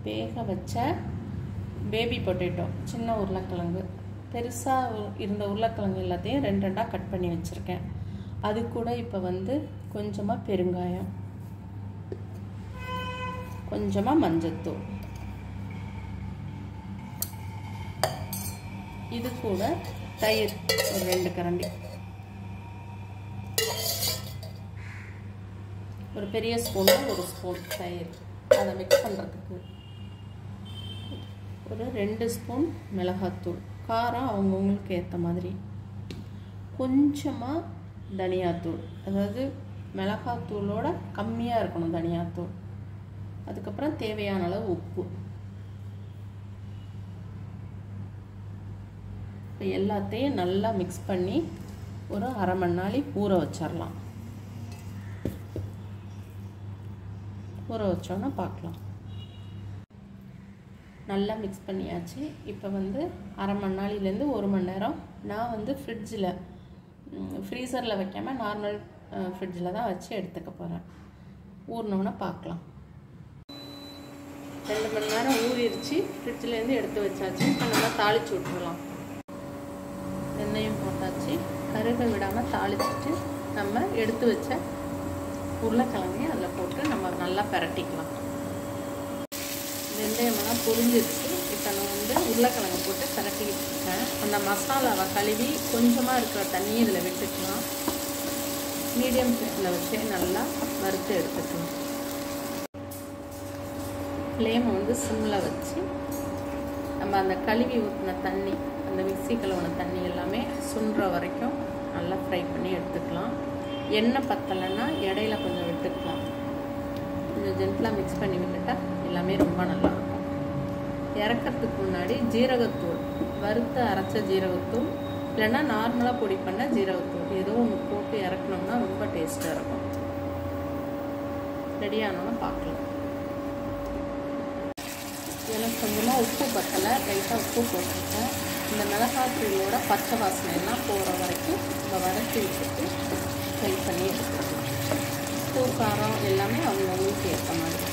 வேக வச்ச baby potato சின்ன உருளைக்கிழங்கு பெருசாக இருந்த உருளைக்கிழங்கு எல்லாத்தையும் ரெண்டு ரெண்டாக கட் பண்ணி வச்சுருக்கேன் அது கூட இப்போ வந்து கொஞ்சமாக பெருங்காயம் கொஞ்சமாக மஞ்சத்தூள் இது கூட தயிர் ஒரு ரெண்டு கரண்டி ஒரு பெரிய ஸ்பூனில் ஒரு ஸ்பூன் தயிர் அதை மிக்ஸ் பண்ணுறதுக்கு ஒரு ரெண்டு ஸ்பூன் மிளகாத்தூள் காரம் அவங்கவுங்களுக்கு ஏற்ற மாதிரி கொஞ்சமாக தனியாத்தூள் அதாவது மிளகாத்தூளோட கம்மியாக இருக்கணும் தனியாத்தூள் அதுக்கப்புறம் தேவையான அளவு உப்பு இப்போ எல்லாத்தையும் நல்லா மிக்ஸ் பண்ணி ஒரு அரை மணி நாளி ஊற வச்சிடலாம் ஊற வச்சோன்னா பார்க்கலாம் நல்லா மிக்ஸ் பண்ணியாச்சு இப்போ வந்து அரை மணி நாளிலேருந்து ஒரு மணி நேரம் நான் வந்து ஃப்ரிட்ஜில் ஃப்ரீசரில் வைக்காமல் நார்மல் ஃப்ரிட்ஜில் தான் வச்சு எடுத்துக்க போகிறேன் ஊறினோன்னே பார்க்கலாம் ரெண்டு மணி நேரம் ஊறிடுச்சு ஃப்ரிட்ஜிலேருந்து எடுத்து வச்சாச்சு இப்போ நல்லா தாளித்து விட்டுறலாம் எண்ணெயும் போட்டாச்சு கருக விடாமல் தாளிச்சிட்டு நம்ம எடுத்து வச்ச உருளைக்கிழங்கையும் அதில் போட்டு நம்ம நல்லா பரட்டிக்கலாம் வெந்தயமெல்லாம் புரிஞ்சிருச்சு இப்போ நான் வந்து உருளைக்கிழங்கு போட்டு பரட்டிக்கிட்டு இருக்கேன் அந்த மசாலாவை கழுவி கொஞ்சமாக இருக்கிற தண்ணி இதில் விட்டுக்கலாம் மீடியம் ஃப்ளேமில் வச்சு நல்லா வறுத்து எடுத்துக்கலாம் ஃப்ளேமை வந்து சிம்மில் வச்சு நம்ம அந்த கழுவி ஊற்றின தண்ணி அந்த மிக்சி கழுவின தண்ணி எல்லாமே சுண்டுற வரைக்கும் நல்லா ஃப்ரை பண்ணி எடுத்துக்கலாம் எண்ணெய் பத்தலைன்னா இடையில கொஞ்சம் விட்டுக்கலாம் கொஞ்சம் ஜென்டலாக மிக்ஸ் பண்ணி விட்டுட்டா எல்லாமே ரொம்ப நல்லாயிருக்கும் இறக்கிறதுக்கு முன்னாடி ஜீரகத்தூள் வறுத்த அரைச்ச ஜீரகத்தூள் இல்லைன்னா நார்மலாக பொடி பண்ண ஜீரகத்தூள் ஏதோ ஒன்று போட்டு இறக்கணும்னா ரொம்ப டேஸ்ட்டாக இருக்கும் ரெடியானோன்னு பார்க்கலாம் எனக்கு கொஞ்சமாக உப்பு பத்தலை லைட்டாக உப்பு போட்டிருக்கேன் இந்த மிளகாத்தூளோட பச்சை வாசனை எல்லாம் போகிற வரைக்கும் நம்ம வதக்கி விட்டுட்டு ஃப்ரை பண்ணி எடுத்துக்கலாம் உப்பு காரம் எல்லாமே அவங்கவுங்களுக்கு ஏற்ற மாதிரி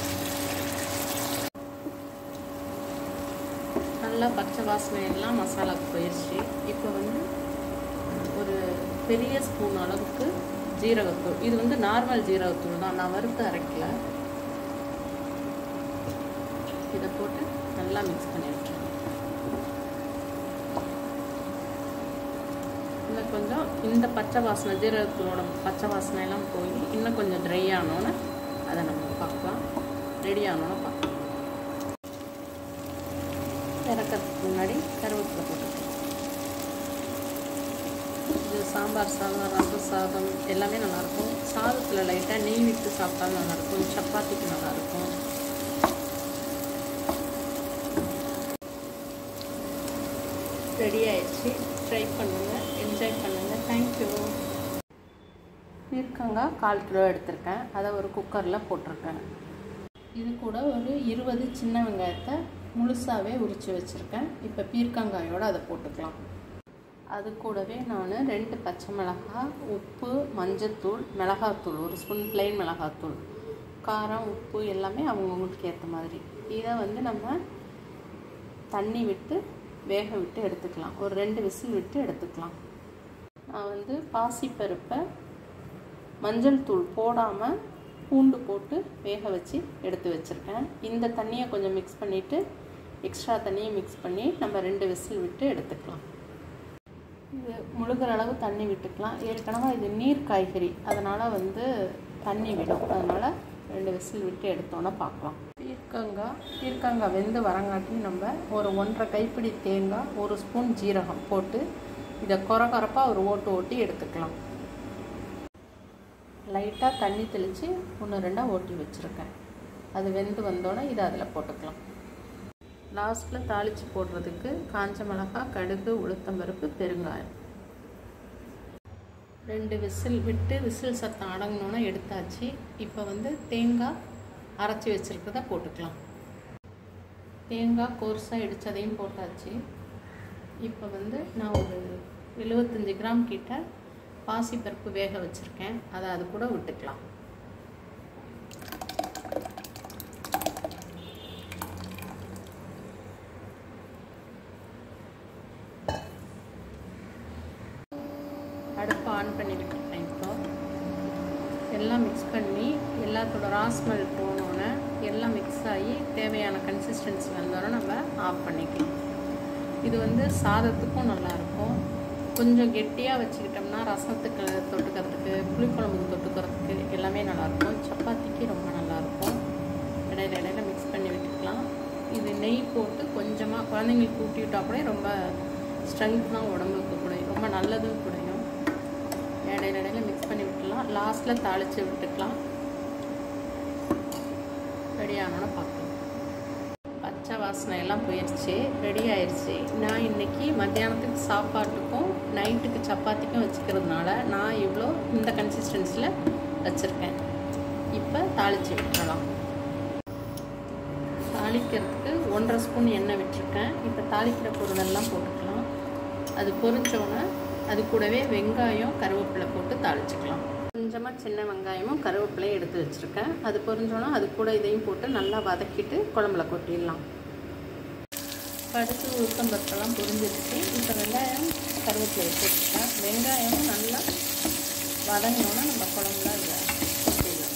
நல்லா பச்சை வாசனை எல்லாம் மசாலாவுக்கு போயிடுச்சு இப்போ வந்து ஒரு பெரிய ஸ்பூன் அளவுக்கு ஜீரகத்தூள் இது வந்து நார்மல் ஜீரகத்தூள் தான் நான் வறுத்து அரைக்கல இதை போட்டு நல்லா மிக்ஸ் பண்ணி விட்டுருங்க இன்னும் கொஞ்சம் இந்த பச்சை வாசனை ஜீரகத்தூளோட பச்சை வாசனை எல்லாம் போய் இன்னும் கொஞ்சம் ட்ரை ஆனோன்னு அதை நம்ம பார்க்கலாம் ரெடி ஆனோன்னு பார்க்கலாம் இறக்கிறதுக்கு முன்னாடி கருவேப்பிலை போட்டுக்கலாம் இது சாம்பார் சாதம் ரச சாதம் எல்லாமே நல்லாயிருக்கும் சாதத்தில் லைட்டாக நெய் விட்டு சாப்பிட்டாலும் நல்லாயிருக்கும் சப்பாத்திக்கு நல்லாயிருக்கும் ரெடி ஆயிடுச்சு ட்ரை பண்ணுங்கள் என்ஜாய் பண்ணுங்கள் தேங்க்யூ பீர்க்கங்காய் கால் கிலோ எடுத்திருக்கேன் அதை ஒரு குக்கரில் போட்டிருக்கேன் இது கூட ஒரு இருபது சின்ன வெங்காயத்தை முழுசாகவே உரித்து வச்சுருக்கேன் இப்போ பீர்க்கங்காயோடு அதை போட்டுக்கலாம் அது கூடவே நான் ரெண்டு பச்சை மிளகாய் உப்பு மஞ்சத்தூள் மிளகாத்தூள் ஒரு ஸ்பூன் பிளெயின் மிளகாத்தூள் காரம் உப்பு எல்லாமே அவங்கவுங்களுக்கு ஏற்ற மாதிரி இதை வந்து நம்ம தண்ணி விட்டு வேக விட்டு எடுத்துக்கலாம் ஒரு ரெண்டு விசில் விட்டு எடுத்துக்கலாம் நான் வந்து பாசிப்பருப்பை மஞ்சள் தூள் போடாமல் பூண்டு போட்டு வேக வச்சு எடுத்து வச்சுருக்கேன் இந்த தண்ணியை கொஞ்சம் மிக்ஸ் பண்ணிவிட்டு எக்ஸ்ட்ரா தண்ணியை மிக்ஸ் பண்ணி நம்ம ரெண்டு விசில் விட்டு எடுத்துக்கலாம் இது முழுகிற அளவு தண்ணி விட்டுக்கலாம் ஏற்கனவே இது நீர் காய்கறி அதனால் வந்து தண்ணி விடும் அதனால் ரெண்டு விசில் விட்டு எடுத்தோன்னே பார்க்கலாம் பீர்க்கங்காய் பீர்க்கங்காய் வெந்து வரங்காட்டி நம்ம ஒரு ஒன்றரை கைப்பிடி தேங்காய் ஒரு ஸ்பூன் ஜீரகம் போட்டு இதை குறை குறைப்பாக ஒரு ஓட்டு ஓட்டி எடுத்துக்கலாம் லைட்டாக தண்ணி தெளித்து ஒன்று ரெண்டாக ஓட்டி வச்சுருக்கேன் அது வெந்து வந்தோடனே இதை அதில் போட்டுக்கலாம் லாஸ்ட்டில் தாளித்து போடுறதுக்கு காஞ்ச மிளகாய் கடுகு உளுத்தம்பருப்பு பெருங்காயம் ரெண்டு விசில் விட்டு விசில் சத்தம் அடங்கினோன்னே எடுத்தாச்சு இப்போ வந்து தேங்காய் அரைச்சி வச்சுருக்கத போட்டுக்கலாம் தேங்காய் கோர்ஸாக இடித்ததையும் போட்டாச்சு இப்போ வந்து நான் ஒரு எழுபத்தஞ்சி கிராம் கிட்ட பாசிப்பருப்பு வேக வச்சுருக்கேன் அதை அது கூட விட்டுக்கலாம் ஆன் பண்ணி விட்டுருக்கேன் இப்போ எல்லாம் மிக்ஸ் பண்ணி எல்லாத்தோட ராஸ்மெல் போனோன்னே எல்லாம் மிக்ஸ் ஆகி தேவையான கன்சிஸ்டன்சி வந்தோடனே நம்ம ஆஃப் பண்ணிக்கலாம் இது வந்து சாதத்துக்கும் நல்லாயிருக்கும் கொஞ்சம் கெட்டியாக வச்சுக்கிட்டோம்னா ரசத்துக்கு தொட்டுக்கிறதுக்கு புளிக்குழம்புக்கு தொட்டுக்கிறதுக்கு எல்லாமே நல்லாயிருக்கும் சப்பாத்திக்கு ரொம்ப நல்லாயிருக்கும் இடையில இடையில மிக்ஸ் பண்ணி விட்டுக்கலாம் இது நெய் போட்டு கொஞ்சமாக குழந்தைங்களுக்கு ஊட்டி விட்டால் கூட ரொம்ப ஸ்ட்ரென்த் தான் உடம்புக்கு கூட ரொம்ப நல்லதும் கூடயும் இடையில இடையில மிக்ஸ் பண்ணி விட்டுலாம் லாஸ்ட்டில் தாளித்து விட்டுக்கலாம் ரெடி ஆனோன்னு பார்க்கலாம் பச்சை வாசனை எல்லாம் போயிடுச்சு ரெடி ஆயிடுச்சு நான் இன்றைக்கி மத்தியானத்துக்கு சாப்பாட்டுக்கும் நைட்டுக்கு சப்பாத்திக்கும் வச்சுக்கிறதுனால நான் இவ்வளோ இந்த கன்சிஸ்டன்சியில் வச்சுருக்கேன் இப்போ தாளித்து விட்டுறலாம் தாளிக்கிறதுக்கு ஒன்றரை ஸ்பூன் எண்ணெய் விட்டுருக்கேன் இப்போ தாளிக்கிற பொருளெல்லாம் போட்டுக்கலாம் அது பொரிச்சோன்னே அது கூடவே வெங்காயம் கருவேப்பிலை போட்டு தாளிச்சுக்கலாம் கொஞ்சமாக சின்ன வெங்காயமும் கருவேப்பிலையும் எடுத்து வச்சுருக்கேன் அது பொரிஞ்சோன்னா அது கூட இதையும் போட்டு நல்லா வதக்கிட்டு குழம்புல கொட்டிடலாம் பருப்பு உளுத்தம்பருப்பெல்லாம் பொரிஞ்சிருச்சு இப்போ வெங்காயம் கருவேப்பிலையை போட்டுருக்கேன் வெங்காயமும் நல்லா வதங்கினோன்னா நம்ம குழம்புல அதில் கொட்டிடலாம்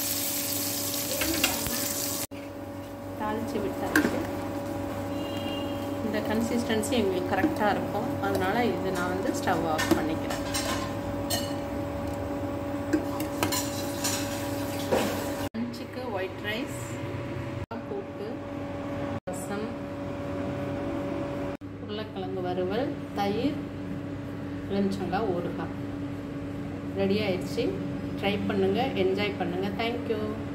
தாளித்து விட்டாச்சு இந்த கன்சிஸ்டன்சி எங்களுக்கு கரெக்டாக இருக்கும் அதனால் இது நான் வந்து ஸ்டவ் ஆஃப் பண்ணிக்கிறேன் லஞ்சுக்கு ஒயிட் ரைஸ் கூட்டு ரசம் உருளைக்கிழங்கு வறுவல் தயிர் வெஞ்சங்காய் ஊறுகாய் ரெடி ஆயிடுச்சு ட்ரை பண்ணுங்கள் என்ஜாய் பண்ணுங்கள் தேங்க்யூ